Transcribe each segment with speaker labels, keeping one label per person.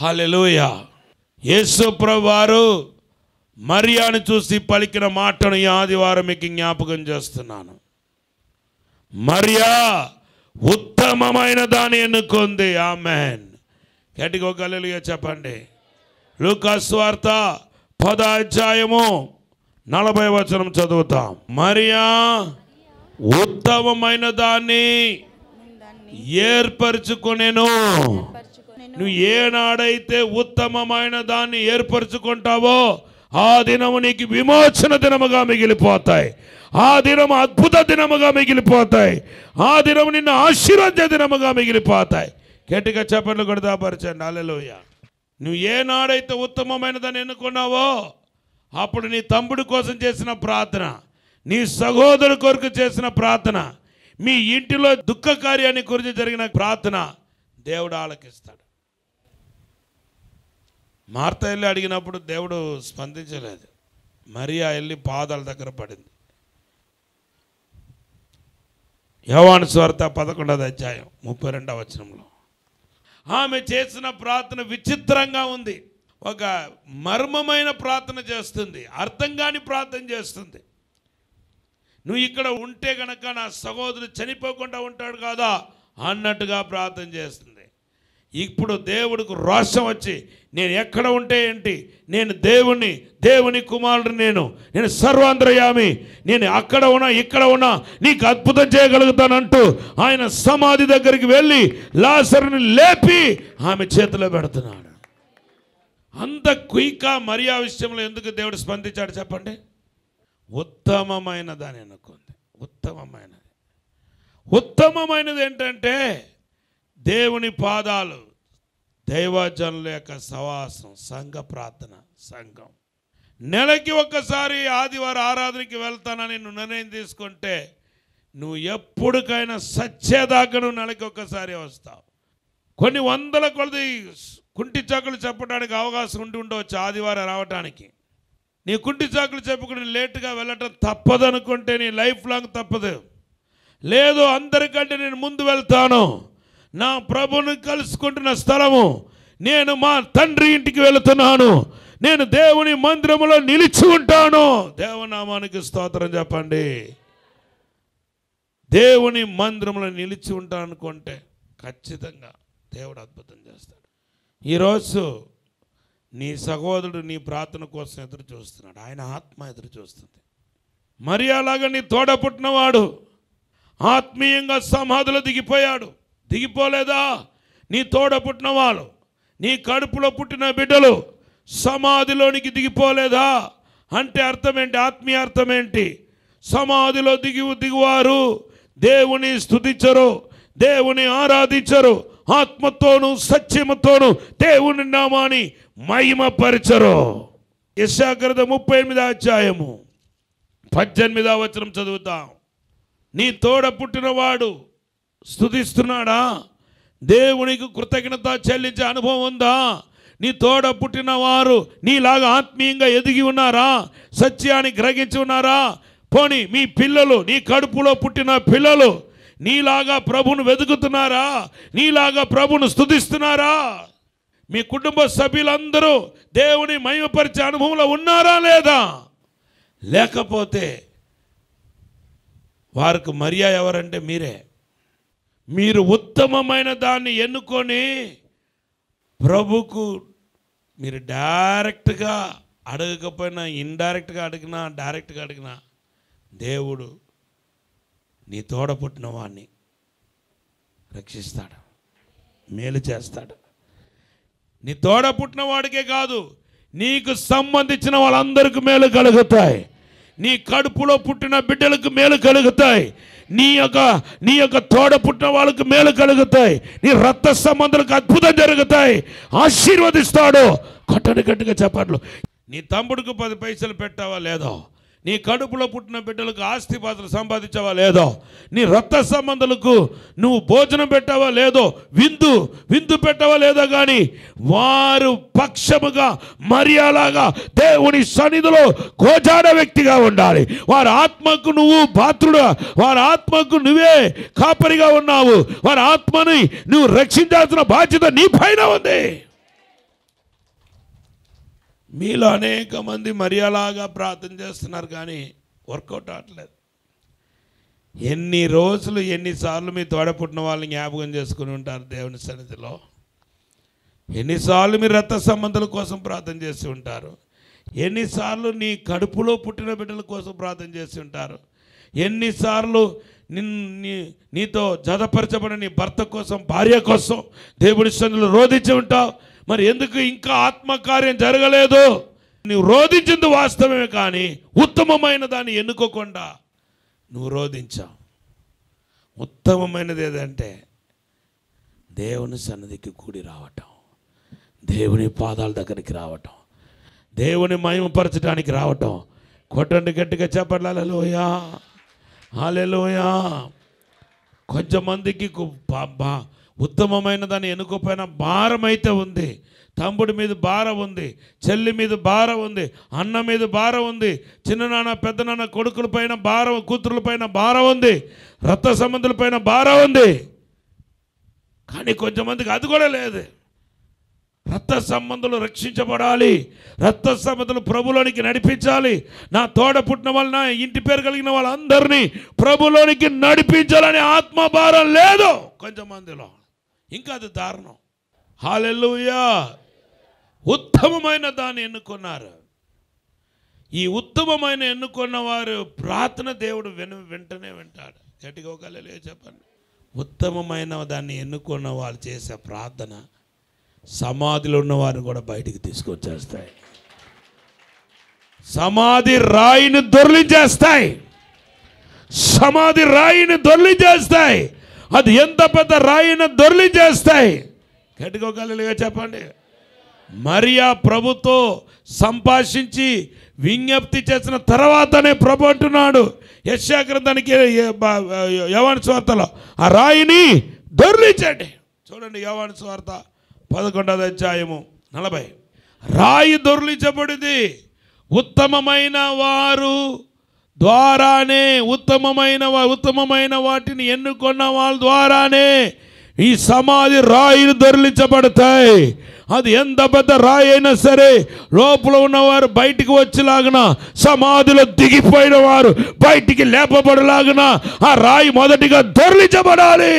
Speaker 1: హల్లెలూయా యేసు వారు మరియాను చూసి పలికిన మాటను ఈ ఆదివారం మీకు జ్ఞాపకం చేస్తున్నాను మరియా ఉత్తమమైన దాని ఎన్నుకుంది ఆమెన్ గట్టిగా ఒక హల్లెలూయా చెప్పండి లూకాస్ వార్త పద అధ్యాయము నలభై వచనం చదువుతాం మరియా ఉత్తమమైన దాన్ని
Speaker 2: దాన్ని
Speaker 1: ఏర్పరచుకొనేను
Speaker 2: పరుచుకొనెను.
Speaker 1: నువ్వు ఏనాడైతే ఉత్తమమైన దాన్ని ఏర్పరచుకుంటావో ఆ దినము నీకు విమోచన దినముగా మిగిలిపోతాయి ఆ దినము అద్భుత దినముగా మిగిలిపోతాయి ఆ దినము నిన్ను ఆశీర్వాద దినముగా మిగిలిపోతాయి గట్టిగా చెప్పండి కొడతా పరచండి అల్లెలోయ నువ్వు ఏనాడైతే ఉత్తమమైన దాన్ని ఎన్నుకున్నావో అప్పుడు నీ తమ్ముడి కోసం చేసిన ప్రార్థన నీ సహోదరు కొరకు చేసిన ప్రార్థన మీ ఇంటిలో దుఃఖ కార్యాన్ని గురించి జరిగిన ప్రార్థన దేవుడు ఆలకిస్తాడు మార్త వెళ్ళి అడిగినప్పుడు దేవుడు స్పందించలేదు మరియా వెళ్ళి పాదాల దగ్గర పడింది యవాను స్వార్త పదకొండవ అధ్యాయం ముప్పై రెండవ వచనంలో ఆమె చేసిన ప్రార్థన విచిత్రంగా ఉంది ఒక మర్మమైన ప్రార్థన చేస్తుంది అర్థం కాని ప్రార్థన చేస్తుంది నువ్వు ఇక్కడ ఉంటే గనక నా సహోదరుడు చనిపోకుండా ఉంటాడు కాదా అన్నట్టుగా ప్రార్థన చేస్తుంది ఇప్పుడు దేవుడికి రోషం వచ్చి నేను ఎక్కడ ఉంటే ఏంటి నేను దేవుణ్ణి దేవుని కుమారుడు నేను నేను సర్వాంధ్రయామి నేను అక్కడ ఉన్నా ఇక్కడ ఉన్నా నీకు అద్భుతం చేయగలుగుతానంటూ ఆయన సమాధి దగ్గరికి వెళ్ళి లాసరుని లేపి ఆమె చేతిలో పెడుతున్నాడు అంత క్విక్గా మరియా విషయంలో ఎందుకు దేవుడు స్పందించాడు చెప్పండి ఉత్తమమైన దాని అనుకుంది ఉత్తమమైనది ఉత్తమమైనది ఏంటంటే దేవుని పాదాలు దైవజనుల యొక్క సవాసం సంఘ ప్రార్థన సంఘం నెలకి ఒక్కసారి ఆదివారం ఆరాధనకి వెళ్తానని నువ్వు నిర్ణయం తీసుకుంటే నువ్వు ఎప్పటికైనా సచ్చేదాకా నువ్వు నెలకి ఒక్కసారి వస్తావు కొన్ని వందల కొలది కుంటి చాకులు చెప్పడానికి అవకాశం ఉండి ఉండవచ్చు ఆదివారం రావటానికి నీ కుంటి చాకులు చెప్పుకుని లేటుగా వెళ్ళటం తప్పదనుకుంటే నీ లైఫ్ లాంగ్ తప్పదు లేదు అందరికంటే నేను ముందు వెళ్తాను నా ప్రభుని కలుసుకుంటున్న స్థలము నేను మా తండ్రి ఇంటికి వెళుతున్నాను నేను దేవుని మందిరములో నిలిచి ఉంటాను దేవనామానికి స్తోత్రం చెప్పండి దేవుని మందిరంలో నిలిచి ఉంటాను అనుకుంటే ఖచ్చితంగా దేవుడు అద్భుతం చేస్తాడు ఈరోజు నీ సహోదరుడు నీ ప్రార్థన కోసం ఎదురు చూస్తున్నాడు ఆయన ఆత్మ ఎదురు చూస్తుంది మరి అలాగా నీ తోడ పుట్టినవాడు ఆత్మీయంగా సమాధిలో దిగిపోయాడు దిగిపోలేదా నీ తోడ పుట్టినవాళ్ళు నీ కడుపులో పుట్టిన బిడ్డలు సమాధిలోనికి దిగిపోలేదా అంటే అర్థం ఏంటి ఆత్మీయ అర్థం ఏంటి సమాధిలో దిగి దిగువారు దేవుని స్తుతించరు దేవుని ఆరాధించరు ఆత్మతోను సత్యముతోను దేవుని నామాని మహిమపరచరు యశాగ్రత ముప్పై ఎనిమిది అధ్యాయము పద్దెనిమిదవ వచనం చదువుతాం నీ తోడ పుట్టినవాడు స్తుతిస్తున్నాడా దేవునికి కృతజ్ఞత చెల్లించే అనుభవం ఉందా నీ తోడ పుట్టిన వారు నీలాగా ఆత్మీయంగా ఎదిగి ఉన్నారా సత్యాన్ని గ్రహించి ఉన్నారా పోని మీ పిల్లలు నీ కడుపులో పుట్టిన పిల్లలు నీలాగా ప్రభును వెతుకుతున్నారా నీలాగా ప్రభును స్తుతిస్తున్నారా మీ కుటుంబ సభ్యులందరూ దేవుని మహిమపరిచే అనుభవంలో ఉన్నారా లేదా లేకపోతే వారికి మరియా ఎవరంటే మీరే మీరు ఉత్తమమైన దాన్ని ఎన్నుకొని ప్రభుకు మీరు డైరెక్ట్గా అడగకపోయినా ఇండైరెక్ట్గా అడిగినా డైరెక్ట్గా అడిగినా దేవుడు నీ తోడ పుట్టిన వాడిని రక్షిస్తాడు మేలు చేస్తాడు నీ తోడ పుట్టిన వాడికే కాదు నీకు సంబంధించిన వాళ్ళందరికీ మేలు కలుగుతాయి నీ కడుపులో పుట్టిన బిడ్డలకు మేలు కలుగుతాయి నీ యొక్క నీ యొక్క తోడ పుట్టిన వాళ్ళకు మేలు కలుగుతాయి నీ రక్త సంబంధాలకు అద్భుతం జరుగుతాయి ఆశీర్వదిస్తాడు కొట్టని గట్టిగా చెప్పట్లు నీ తమ్ముడికి పది పైసలు పెట్టావా లేదో నీ కడుపులో పుట్టిన బిడ్డలకు ఆస్తి పాత్రలు సంపాదించావా లేదో నీ రక్త సంబంధాలకు నువ్వు భోజనం పెట్టావా లేదో విందు విందు పెట్టావా లేదో కానీ వారు పక్షముగా మరియాలాగా దేవుని సన్నిధిలో గోజాడ వ్యక్తిగా ఉండాలి వారి ఆత్మకు నువ్వు పాత్రుడు వారి ఆత్మకు నువ్వే కాపరిగా ఉన్నావు వారి ఆత్మని నువ్వు రక్షించాల్సిన బాధ్యత నీ పైన ఉంది మీలో అనేక మంది మరియలాగా ప్రార్థన చేస్తున్నారు కానీ వర్కౌట్ అవ్వట్లేదు ఎన్ని రోజులు ఎన్నిసార్లు మీ తోడ పుట్టిన వాళ్ళని జ్ఞాపకం చేసుకుని ఉంటారు దేవుని సన్నిధిలో ఎన్నిసార్లు మీరు రక్త సంబంధాల కోసం ప్రార్థన చేసి ఉంటారు ఎన్నిసార్లు నీ కడుపులో పుట్టిన బిడ్డల కోసం ప్రార్థన చేసి ఉంటారు ఎన్నిసార్లు నిన్ నీ నీతో జతపరచబడిన నీ భర్త కోసం భార్య కోసం దేవుడి సన్నిధిలో రోధించి ఉంటావు మరి ఎందుకు ఇంకా ఆత్మకార్యం జరగలేదు నువ్వు రోధించింది వాస్తవమే కానీ ఉత్తమమైన దాన్ని ఎన్నుకోకుండా నువ్వు రోధించావు ఉత్తమమైనది ఏదంటే దేవుని సన్నిధికి కూడి రావటం దేవుని పాదాల దగ్గరికి రావటం దేవుని మహిమపరచడానికి రావటం కొట్టండి గట్టిగా చెప్పండి అలెలోయా అలెలోయా కొంచెమందికి కు- బా- బా- ఉత్తమమైన దాన్ని ఎన్నుకోపోయిన భారం అయితే ఉంది తమ్ముడి మీద భారం ఉంది చెల్లి మీద భారం ఉంది అన్న మీద భారం ఉంది చిన్ననాన్న పెద్దనాన్న కొడుకుల పైన భారం కూతురుల పైన భారం ఉంది రక్త సంబంధుల పైన భారం ఉంది కానీ కొంచెమందికి అది కూడా లేదు రక్త సంబంధులు రక్షించబడాలి రక్త సంబంధులు ప్రభులోనికి నడిపించాలి నా తోడ పుట్టిన వాళ్ళ నా ఇంటి పేరు కలిగిన వాళ్ళందరినీ ప్రభులోనికి నడిపించాలని ఆత్మభారం లేదు కొంచెమందిలో ఇంకా అది దారుణం హాలెల్లుయా ఉత్తమమైన దాన్ని ఎన్నుకున్నారు ఈ ఉత్తమమైన ఎన్నుకున్న వారు ప్రార్థన దేవుడు విన వెంటనే వింటాడు గట్టిగా ఒక హల్లెలూయా చెప్పండి ఉత్తమమైన దాన్ని ఎన్నుకున్న వాళ్ళు చేసే ప్రార్థన సమాధిలో ఉన్న వారిని కూడా బయటికి తీసుకొచ్చేస్తాయి సమాధి రాయిని దొర్లించేస్తాయి సమాధి రాయిని దొర్లించేస్తాయి అది ఎంత పెద్ద రాయిని దొర్లించేస్తాయి గట్టిగా ఒక హల్లెలూయా చెప్పండి మరియా ప్రభుతో సంభాషించి విజ్ఞప్తి చేసిన తర్వాతనే ప్రభు అంటున్నాడు యశాగ్రంథానికి యవాని స్వార్తలో ఆ రాయిని దొర్లించండి చూడండి యవాని స్వార్త పదకొండవ అధ్యాయము నలభై రాయి దొర్లించబడింది ఉత్తమమైన వారు ద్వారానే ఉత్తమమైన వా- ఉత్తమమైన వాటిని ఎన్నుకున్న వాళ్ళ ద్వారానే ఈ సమాధి రాయిలు దొరిలించబడతాయి అది ఎంత పెద్ద రాయి అయినా సరే లోపల ఉన్నవారు బయటికి వచ్చేలాగున సమాధిలో దిగిపోయిన వారు బయటికి లేపబడలాగున ఆ రాయి మొదటిగా దొరిలించబడాలి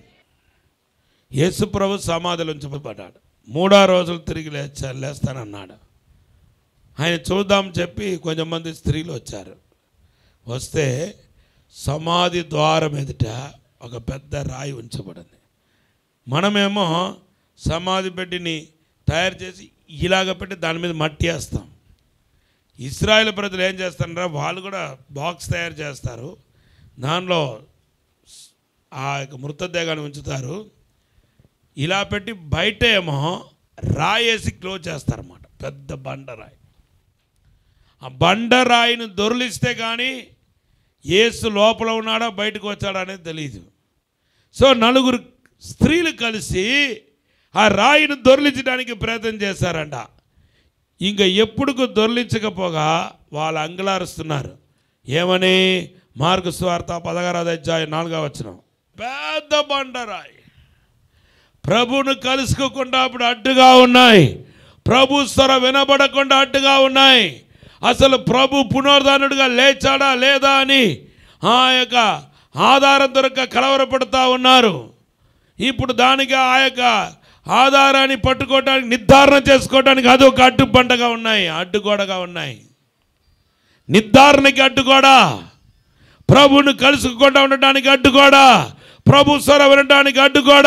Speaker 1: యేసు ప్రభు సమాధిలో ఉంచబడ్డాడు మూడో రోజులు తిరిగి లేచా లేస్తానన్నాడు ఆయన చూద్దాం చెప్పి కొంచెం మంది స్త్రీలు వచ్చారు వస్తే సమాధి ద్వారం ఎదుట ఒక పెద్ద రాయి ఉంచబడింది మనమేమో సమాధి పెట్టిని తయారు చేసి ఇలాగ పెట్టి దాని మీద మట్టి వేస్తాం ఇస్రాయేల్ ప్రజలు ఏం చేస్తారంటే వాళ్ళు కూడా బాక్స్ తయారు చేస్తారు దానిలో ఆ యొక్క మృతదేహాన్ని ఉంచుతారు ఇలా పెట్టి బయట ఏమో రాయేసి క్లోజ్ చేస్తారన్నమాట పెద్ద బండరాయి ఆ బండరాయిని దొరిలిస్తే కానీ ఏసు లోపల ఉన్నాడా బయటకు వచ్చాడా అనేది తెలియదు సో నలుగురు స్త్రీలు కలిసి ఆ రాయిని దొర్లించడానికి ప్రయత్నం చేశారంట ఇంకా ఎప్పుడుకు దొర్లించకపోగా వాళ్ళు అంగలారుస్తున్నారు ఏమని మార్గ స్వార్థ పదహారవ అధ్యాయం నాలుగవ వచ్చిన పెద్ద బండరాయి ప్రభును కలుసుకోకుండా అప్పుడు అడ్డుగా ఉన్నాయి ప్రభు స్వర వినబడకుండా అడ్డుగా ఉన్నాయి అసలు ప్రభు పునరుద్ధానుడిగా లేచాడా లేదా అని ఆ యొక్క ఆధారం దొరక కలవరపడుతూ ఉన్నారు ఇప్పుడు దానికి ఆ యొక్క ఆధారాన్ని పట్టుకోవడానికి నిర్ధారణ చేసుకోవడానికి అదొక అడ్డుబండగా ఉన్నాయి అడ్డుగోడగా ఉన్నాయి నిర్ధారణకి అడ్డుగోడ ప్రభువును కలుసుకోకుండా ఉండటానికి అడ్డుగోడ ప్రభు స్వర వినడానికి అడ్డుగోడ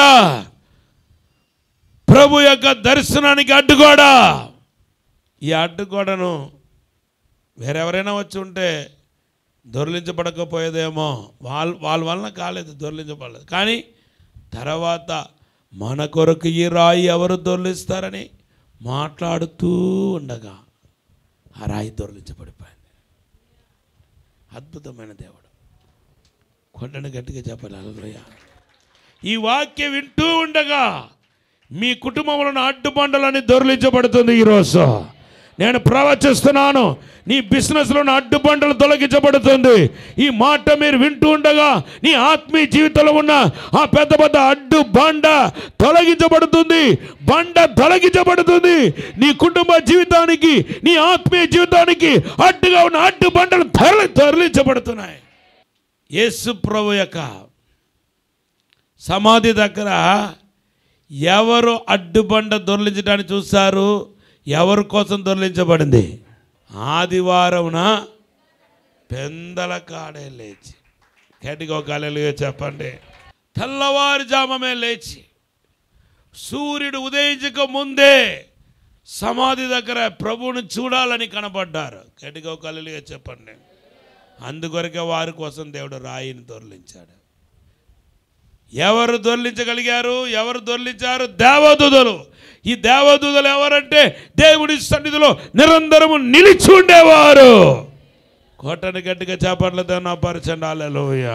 Speaker 1: ప్రభు యొక్క దర్శనానికి అడ్డుగోడ ఈ అడ్డుగోడను వేరెవరైనా వచ్చి ఉంటే దొర్లించబడకపోయేదేమో వాళ్ళ వాళ్ళ వలన కాలేదు దొర్లించబడలేదు కానీ తర్వాత మన కొరకు ఈ రాయి ఎవరు దొర్లిస్తారని మాట్లాడుతూ ఉండగా ఆ రాయి దొర్లించబడిపోయింది అద్భుతమైన దేవుడు కొండను గట్టిగా చెప్పాలి అలలుయ ఈ వాక్యం వింటూ ఉండగా మీ కుటుంబంలో అడ్డుబండలని దొర్లించబడుతుంది ఈరోజు నేను ప్రవచిస్తున్నాను నీ బిజినెస్లో ఉన్న అడ్డుబండలు తొలగించబడుతుంది ఈ మాట మీరు వింటూ ఉండగా నీ ఆత్మీయ జీవితంలో ఉన్న ఆ పెద్ద పెద్ద అడ్డు బండ తొలగించబడుతుంది బండ తొలగించబడుతుంది నీ కుటుంబ జీవితానికి నీ ఆత్మీయ జీవితానికి అడ్డుగా ఉన్న అడ్డు బండలు తరలి తరలించబడుతున్నాయి యేసు ప్రభు యొక్క సమాధి దగ్గర ఎవరు అడ్డుబండ దొర్లించడానికి చూస్తారు ఎవరి కోసం దొర్లించబడింది ఆదివారమున పెందల కాడే లేచి గట్టిగా కాలేలుగా చెప్పండి తెల్లవారుజామమే లేచి సూర్యుడు ఉదయించక ముందే సమాధి దగ్గర ప్రభువుని చూడాలని కనబడ్డారు గట్టిగా కాలేలుగా చెప్పండి అందుకొరకే వారి కోసం దేవుడు రాయిని దొర్లించాడు ఎవరు దొర్లించగలిగారు ఎవరు దొర్లించారు దేవదూతలు ఈ దేవదూతలు ఎవరంటే దేవుడి సన్నిధిలో నిరంతరము నిలిచి ఉండేవారు కోటని గట్టిగా చేపట్లతో నా పరచండి అల్లెలోయ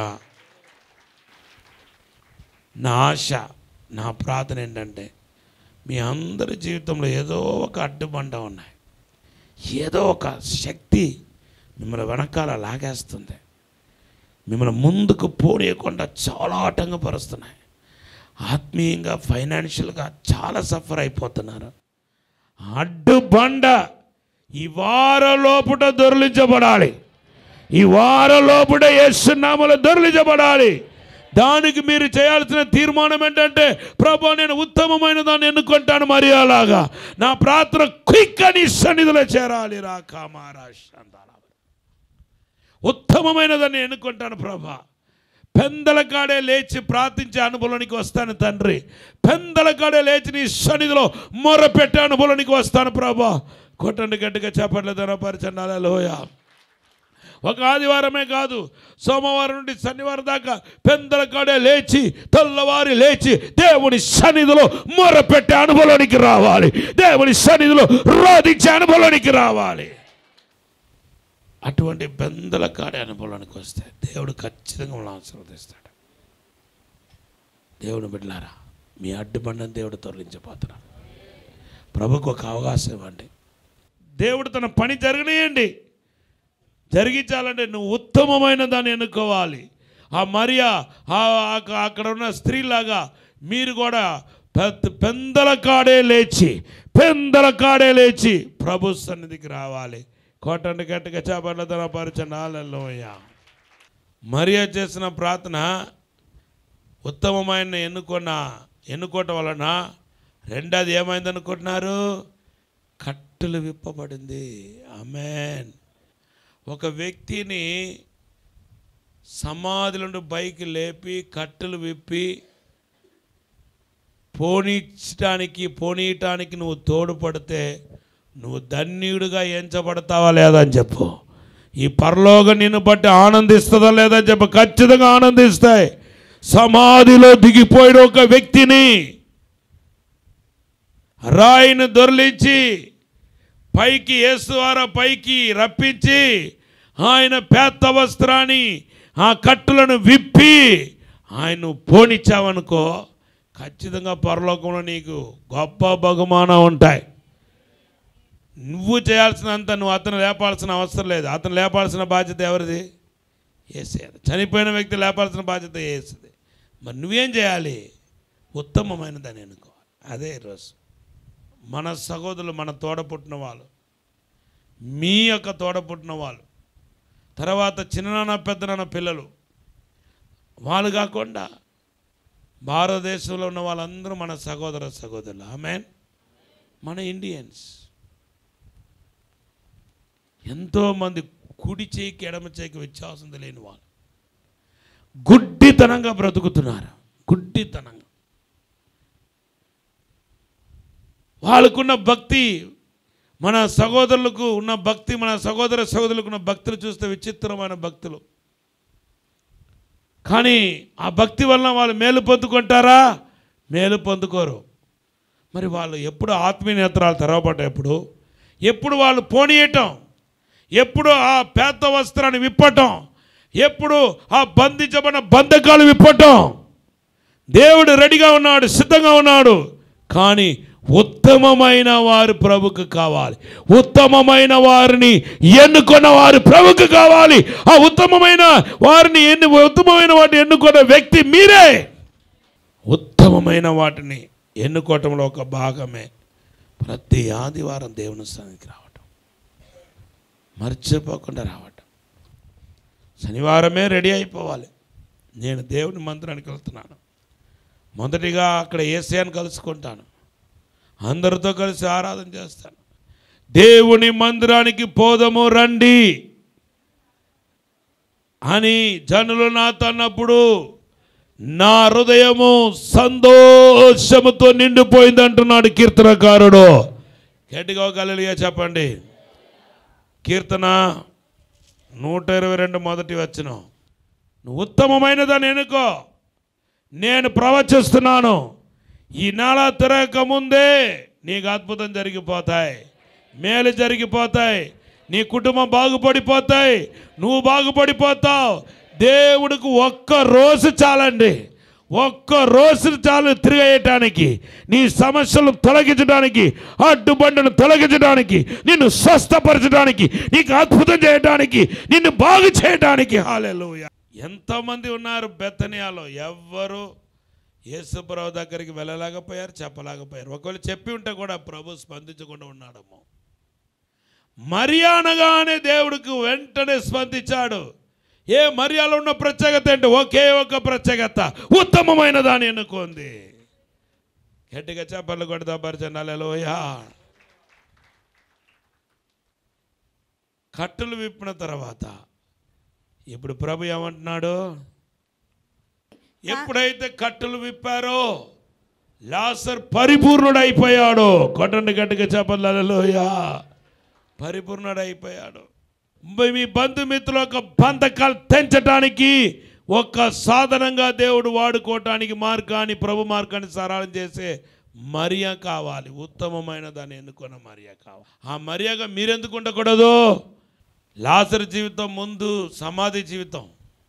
Speaker 1: నా ఆశ నా ప్రార్థన ఏంటంటే మీ అందరి జీవితంలో ఏదో ఒక అడ్డుబండ ఉన్నాయి ఏదో ఒక శక్తి మిమ్మల్ని వెనకాల లాగేస్తుంది మిమ్మల్ని ముందుకు పోనీయకుండా చాలా ఆటంకపరుస్తున్నాయి ఆత్మీయంగా ఫైనాన్షియల్గా చాలా సఫర్ అయిపోతున్నారు అడ్డు బండ ఈ వార లోపుట దొరిలించబడాలి ఈ వార లోపుట యేసునామలు దొరిలించబడాలి దానికి మీరు చేయాల్సిన తీర్మానం ఏంటంటే ప్రభు నేను ఉత్తమమైన దాన్ని ఎన్నుకుంటాను మరి అలాగా నా ప్రార్థన క్విక్ అని సన్నిధిలో చేరాలి రా కామారా శాంతాల ఉత్తమమైనదని ఎన్నుకుంటాను ప్రభా పెందల కాడే లేచి ప్రార్థించే అనుభవానికి వస్తాను తండ్రి పెందల కాడే లేచి నీ సన్నిధిలో మొర పెట్టే అనుభవానికి వస్తాను ప్రభా కొట్టండి గట్టిగా చెప్పట్లేదు పరిచండాల లోయ ఒక ఆదివారమే కాదు సోమవారం నుండి శనివారం దాకా పెందల కాడే లేచి తెల్లవారి లేచి దేవుని సన్నిధిలో మొర పెట్టే అనుభవానికి రావాలి దేవుని సన్నిధిలో రోధించే అనుభవానికి రావాలి అటువంటి బెందల కాడే అనుభవానికి వస్తే దేవుడు ఖచ్చితంగా మనం ఆశీర్వదిస్తాడు దేవుని బిడ్డలారా మీ అడ్డుబండని దేవుడు తొలగించబోతున్నాడు ప్రభుకు ఒక అవకాశం ఇవ్వండి దేవుడు తన పని జరగనియండి జరిగించాలంటే నువ్వు ఉత్తమమైన దాన్ని ఎన్నుకోవాలి ఆ మరియా ఆ- ఆ- అక్కడ ఉన్న స్త్రీలాగా మీరు కూడా పెద్ద పెందల కాడే లేచి పెందల కాడే లేచి ప్రభు సన్నిధికి రావాలి కోటండి గట్టిగా చేపట్ల తన పరిచనాలలోయ మరియా చేసిన ప్రార్థన ఉత్తమమైన ఎన్నుకున్న ఎన్నుకోవటం వలన రెండోది ఏమైంది అనుకుంటున్నారు కట్టెలు విప్పబడింది ఆమెన్ ఒక వ్యక్తిని సమాధి నుండి పైకి లేపి కట్టెలు విప్పి పోనిచ్చడానికి పోనీయటానికి నువ్వు తోడుపడితే నువ్వు ధన్యుడిగా ఎంచబడతావా లేదా అని చెప్పు ఈ పరలోకం నిన్ను బట్టి ఆనందిస్తుందా లేదా అని చెప్పు ఖచ్చితంగా ఆనందిస్తాయి సమాధిలో దిగిపోయిన ఒక వ్యక్తిని రాయిని దొర్లించి పైకి యేసువార పైకి రప్పించి ఆయన పేత్త వస్త్రాన్ని ఆ కట్టులను విప్పి ఆయన పోనిచ్చావనుకో ఖచ్చితంగా పరలోకంలో నీకు గొప్ప బహుమానం ఉంటాయి నువ్వు చేయాల్సినంత నువ్వు అతను లేపాల్సిన అవసరం లేదు అతను లేపాల్సిన బాధ్యత ఎవరిది ఏసేది చనిపోయిన వ్యక్తి లేపాల్సిన బాధ్యత ఏసుది మరి నువ్వేం చేయాలి ఉత్తమమైనదని అనుకోవాలి అదే ఈరోజు మన సహోదరులు మన తోడ పుట్టిన వాళ్ళు మీ యొక్క తోడ పుట్టిన వాళ్ళు తర్వాత చిన్ననాన్న పెద్దనాన్న పిల్లలు వాళ్ళు కాకుండా భారతదేశంలో ఉన్న వాళ్ళందరూ మన సహోదర సహోదరులు ఆమెన్ మన ఇండియన్స్ ఎంతోమంది కుడి చేయికి ఎడమ చేయికి వ్యత్యాసం తెలియని వాళ్ళు గుడ్డితనంగా బ్రతుకుతున్నారు గుడ్డితనంగా వాళ్ళకున్న భక్తి మన సహోదరులకు ఉన్న భక్తి మన సహోదర సహోదరులకు ఉన్న భక్తులు చూస్తే విచిత్రమైన భక్తులు కానీ ఆ భక్తి వలన వాళ్ళు మేలు పొందుకుంటారా మేలు పొందుకోరు మరి వాళ్ళు ఎప్పుడు ఆత్మీయ నేత్రాలు తెరవబడ్డాయి ఎప్పుడు ఎప్పుడు వాళ్ళు పోనీయటం ఎప్పుడు ఆ పేద వస్త్రాన్ని విప్పటం ఎప్పుడు ఆ బంధించబడిన బంధకాలు విప్పటం దేవుడు రెడీగా ఉన్నాడు సిద్ధంగా ఉన్నాడు కానీ ఉత్తమమైన వారు ప్రభుకు కావాలి ఉత్తమమైన వారిని ఎన్నుకున్న వారు ప్రభుకు కావాలి ఆ ఉత్తమమైన వారిని ఎన్ను ఉత్తమమైన వాటిని ఎన్నుకున్న వ్యక్తి మీరే ఉత్తమమైన వాటిని ఎన్నుకోవటంలో ఒక భాగమే ప్రతి ఆదివారం దేవుని సన్నిధికి రావటం మర్చిపోకుండా రావటం శనివారమే రెడీ అయిపోవాలి నేను దేవుని మందిరానికి వెళ్తున్నాను మొదటిగా అక్కడ ఏసియాని కలుసుకుంటాను అందరితో కలిసి ఆరాధన చేస్తాను దేవుని మందిరానికి పోదము రండి అని జనులు నాతో అన్నప్పుడు నా హృదయము సంతోషముతో నిండిపోయింది అంటున్నాడు కీర్తనకారుడు గట్టిగా గలలిగా చెప్పండి కీర్తన నూట ఇరవై రెండు మొదటి వచ్చిన నువ్వు ఉత్తమమైన దాన్ని ఎన్నుకో నేను ప్రవచిస్తున్నాను ఈ నెల తిరగక ముందే నీకు అద్భుతం జరిగిపోతాయి మేలు జరిగిపోతాయి నీ కుటుంబం బాగుపడిపోతాయి నువ్వు బాగుపడిపోతావు దేవుడికి ఒక్క రోజు చాలండి ఒక్క రోజు చాలు తిరిగేయటానికి నీ సమస్యలు తొలగించడానికి అడ్డుబండను తొలగించడానికి నిన్ను స్వస్థపరచడానికి నీకు అద్భుతం చేయడానికి నిన్ను బాగు చేయడానికి హాలెలూయ ఎంతమంది ఉన్నారు బెత్తనియాలో ఎవ్వరు యేసుప్రభు దగ్గరికి వెళ్ళలేకపోయారు చెప్పలేకపోయారు ఒకవేళ చెప్పి ఉంటే కూడా ప్రభు స్పందించకుండా ఉన్నాడమ్మో మరియానగానే దేవుడికి వెంటనే స్పందించాడు ఏ మరియాలో ఉన్న ప్రత్యేకత అంటే ఒకే ఒక ప్రత్యేకత ఉత్తమమైన దాన్ని ఎన్నుకుంది గట్టిగా చెప్పలు కొడతా పరిచనాలలోయా కట్టులు విప్పిన తర్వాత ఇప్పుడు ప్రభు ఏమంటున్నాడు ఎప్పుడైతే కట్టులు విప్పారో లాసర్ పరిపూర్ణుడైపోయాడు కొట్టండి గట్టిగా చెప్పలేలోయా పరిపూర్ణుడైపోయాడు మీ బంధుమిత్రుల యొక్క బంధకాలు తెంచటానికి ఒక్క సాధనంగా దేవుడు వాడుకోవటానికి మార్గాన్ని ప్రభు మార్గాన్ని సరళం చేసే మరియా కావాలి ఉత్తమమైన దాన్ని ఎన్నుకున్న మరియా కావాలి ఆ మరియాగా మీరెందుకు ఉండకూడదు లాసర్ జీవితం ముందు సమాధి జీవితం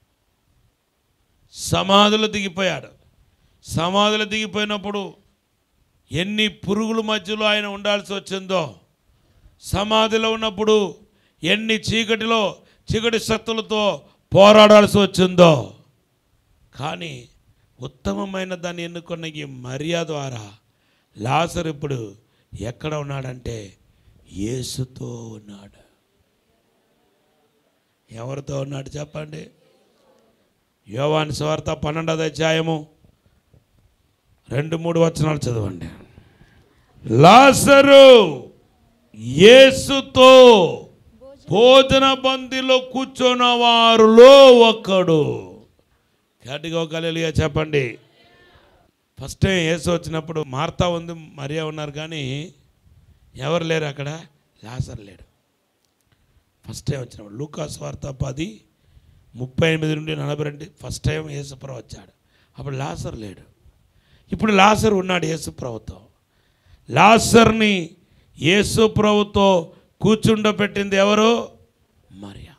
Speaker 1: సమాధులు దిగిపోయాడు సమాధులు దిగిపోయినప్పుడు ఎన్ని పురుగుల మధ్యలో ఆయన ఉండాల్సి వచ్చిందో సమాధిలో ఉన్నప్పుడు ఎన్ని చీకటిలో చీకటి శక్తులతో పోరాడాల్సి వచ్చిందో కానీ ఉత్తమమైన దాన్ని ఎన్నుకున్న ఈ మర్యాద ద్వారా లాసర్ ఇప్పుడు ఎక్కడ ఉన్నాడంటే యేసుతో ఉన్నాడు ఎవరితో ఉన్నాడు చెప్పండి యోవాని స్వార్థ పన్నెండవ అధ్యాయము రెండు మూడు వచనాలు చదవండి లాసరు యేసుతో భోజన బందిలో కూర్చున్న వారిలో ఒక్కడు గట్టిగా ఒక హల్లెలూయా చెప్పండి ఫస్ట్ టైం యేసు వచ్చినప్పుడు మార్తా ఉంది మరియా ఉన్నారు కానీ ఎవరు లేరు అక్కడ లాసర్ లేడు ఫస్ట్ టైం వచ్చినప్పుడు లూకాస్ వార్త పది ముప్పై ఎనిమిది నుండి నలభై రెండు ఫస్ట్ టైం యేసుప్రభు వచ్చాడు అప్పుడు లాసర్ లేడు ఇప్పుడు లాసర్ ఉన్నాడు యేసుప్రభుతో లాసర్ని యేసుప్రభుతో కూర్చుండబెట్టింది ఎవరు మరియా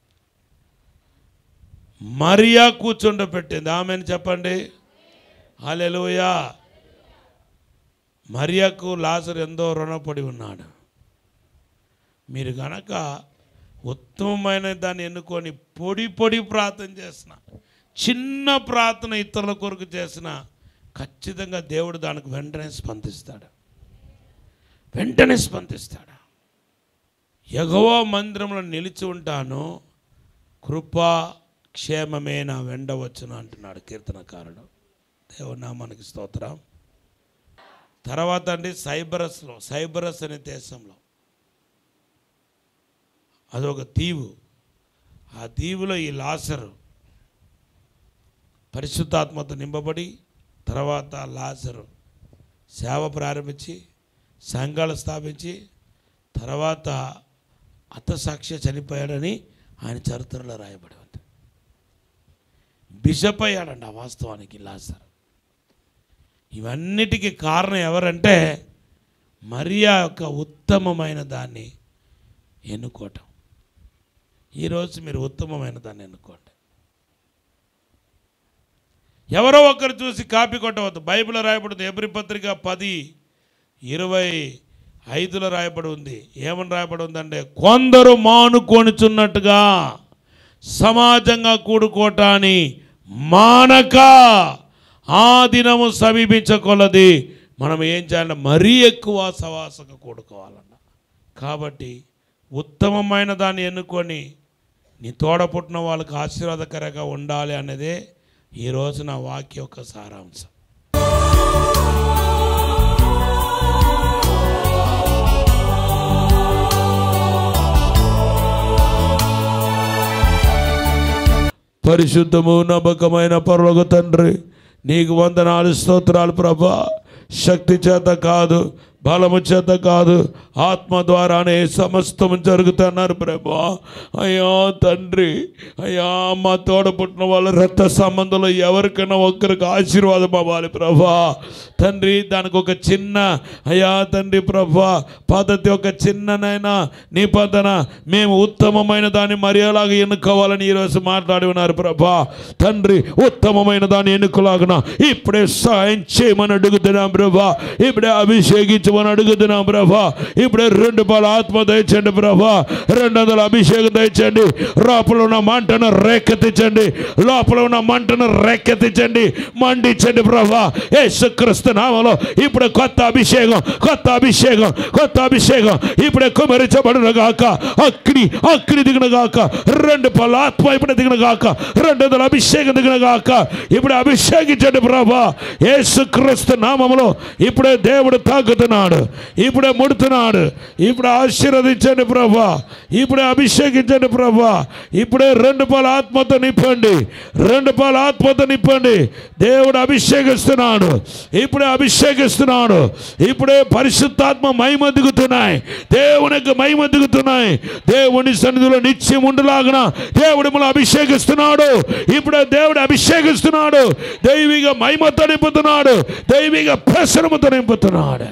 Speaker 1: మరియా కూర్చుండబెట్టింది ఆమెను చెప్పండి హల్లెలూయా మరియకు లాసర్ ఎంతో రుణపడి ఉన్నాడు మీరు గనక ఉత్తమమైన దాన్ని ఎన్నుకొని పొడి పొడి ప్రార్థన చేసిన చిన్న ప్రార్థన ఇతరుల కొరకు చేసిన ఖచ్చితంగా దేవుడు దానికి వెంటనే స్పందిస్తాడు వెంటనే స్పందిస్తాడు ఎగవ మందిరంలో నిలిచి ఉంటాను కృపా క్షేమమే నా వెంట వచ్చును అంటున్నాడు కీర్తనకారుడు దేవుడు నామానికి స్తోత్రం తర్వాత అండి సైబరస్లో సైబరస్ అనే దేశంలో అదొక దీవు ఆ దీవులో ఈ లాసరు పరిశుద్ధాత్మతో నింపబడి తర్వాత లాసరు సేవ ప్రారంభించి సంఘాలు స్థాపించి తర్వాత అత్తసాక్షి చనిపోయాడని ఆయన చరిత్రలో రాయబడి ఉంది బిషప్ అయ్యాడండి ఆ వాస్తవానికి లాసర్ ఇవన్నిటికీ కారణం ఎవరంటే మరియా యొక్క ఉత్తమమైన దాన్ని ఎన్నుకోవటం ఈరోజు మీరు ఉత్తమమైన దాన్ని ఎన్నుకోండి ఎవరో ఒకరు చూసి కాపీ కొట్టవద్దు బైబిల్ రాయబడింది ఎబ్రి పత్రిక పది ఇరవై ఐదులో రాయబడి ఉంది ఏమని రాయబడి ఉందంటే కొందరు మానుకొనుచున్నట్టుగా సమాజంగా కూడుకోటాని మానక ఆ దినము సమీపించకొలది మనం ఏం చేయాలంటే మరీ ఎక్కువ సవాసంగా కూడుకోవాలన్న కాబట్టి ఉత్తమమైన దాన్ని ఎన్నుకొని నీ తోడ పుట్టిన వాళ్ళకి ఆశీర్వాదకరంగా ఉండాలి అనేదే ఈరోజు నా వాక్య యొక్క సారాంశం పరిశుద్ధము నమ్మకమైన పరలోక తండ్రి నీకు వందనాలు స్తోత్రాలు ప్రభా శక్తి చేత కాదు బలము చేత కాదు ఆత్మ ద్వారానే సమస్తము జరుగుతున్నారు ప్రభా అయ్యా తండ్రి అయ్యా మా తోడ పుట్టిన వాళ్ళ రక్త సంబంధంలో ఎవరికైనా ఒక్కరికి ఆశీర్వాదం అవ్వాలి ప్రభా తండ్రి దానికి ఒక చిన్న అయ్యా తండ్రి ప్రభా పద్ధతి ఒక చిన్ననైనా నిబంధన మేము ఉత్తమమైన దాన్ని మర్యాదలాగా ఎన్నుకోవాలని ఈరోజు మాట్లాడి ఉన్నారు ప్రభా తండ్రి ఉత్తమమైన దాన్ని ఎన్నుకోలాగున ఇప్పుడే సాయం చేయమని అడుగుతున్నాం ప్రభా ఇప్పుడే అభిషేకించమని అడుగుతున్నాం ప్రభా ఇప్పుడే రెండు పాల ఆత్మ దయచండి ప్రభా రెండు వందల అభిషేకం దయచండి లోపల ఉన్న మంటను రేకెత్తించండి లోపల ఉన్న మంటను రేకెత్తించండి మండించండి ప్రభా యేసుక్రీస్తు నామలో ఇప్పుడు కొత్త అభిషేకం కొత్త అభిషేకం కొత్త అభిషేకం ఇప్పుడే కుమరించబడిన గాక అగ్ని అగ్ని దిగిన గాక రెండు పళ్ళ ఆత్మ ఇప్పుడు దిగిన గాక రెండు వందల అభిషేకం దిగిన గాక ఇప్పుడు అభిషేకించండి ప్రభా యేసుక్రీస్తు నామములో ఇప్పుడే దేవుడు తాకుతున్నాడు ఇప్పుడే ముడుతున్నాడు ఇప్పుడు ఆశీర్వదించండి ప్రభా ఇప్పుడే అభిషేకించండి ప్రభా ఇప్పుడే రెండు పాల ఆత్మతో నింపండి రెండు పాల ఆత్మతో నింపండి దేవుడు అభిషేకిస్తున్నాడు ఇప్పుడే అభిషేకిస్తున్నాడు ఇప్పుడే పరిశుద్ధాత్మ మహిమ దిగుతున్నాయి దేవునికి మహిమ దిగుతున్నాయి దేవుని సన్నిధిలో నిత్యం ఉండలాగున దేవుడు మనం అభిషేకిస్తున్నాడు ఇప్పుడే దేవుడు అభిషేకిస్తున్నాడు దైవిక మహిమతో నింపుతున్నాడు దైవిక ప్రసరముతో నింపుతున్నాడు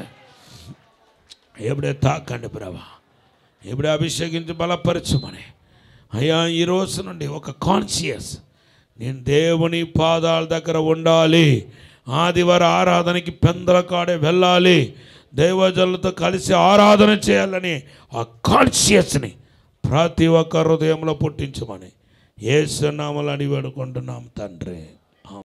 Speaker 1: ఎప్పుడే తాకండి ప్రభా ఎప్పుడే అభిషేకించి బలపరచమని అయ్యా ఈ రోజు నుండి ఒక కాన్షియస్ నేను దేవుని పాదాల దగ్గర ఉండాలి ఆదివారం ఆరాధనకి పెందల కాడే వెళ్ళాలి దైవజనులతో కలిసి ఆరాధన చేయాలని ఆ కాన్షియస్ని ప్రతి ఒక్క హృదయంలో పుట్టించమని ఏ సున్నామలు అని వేడుకుంటున్నాం తండ్రి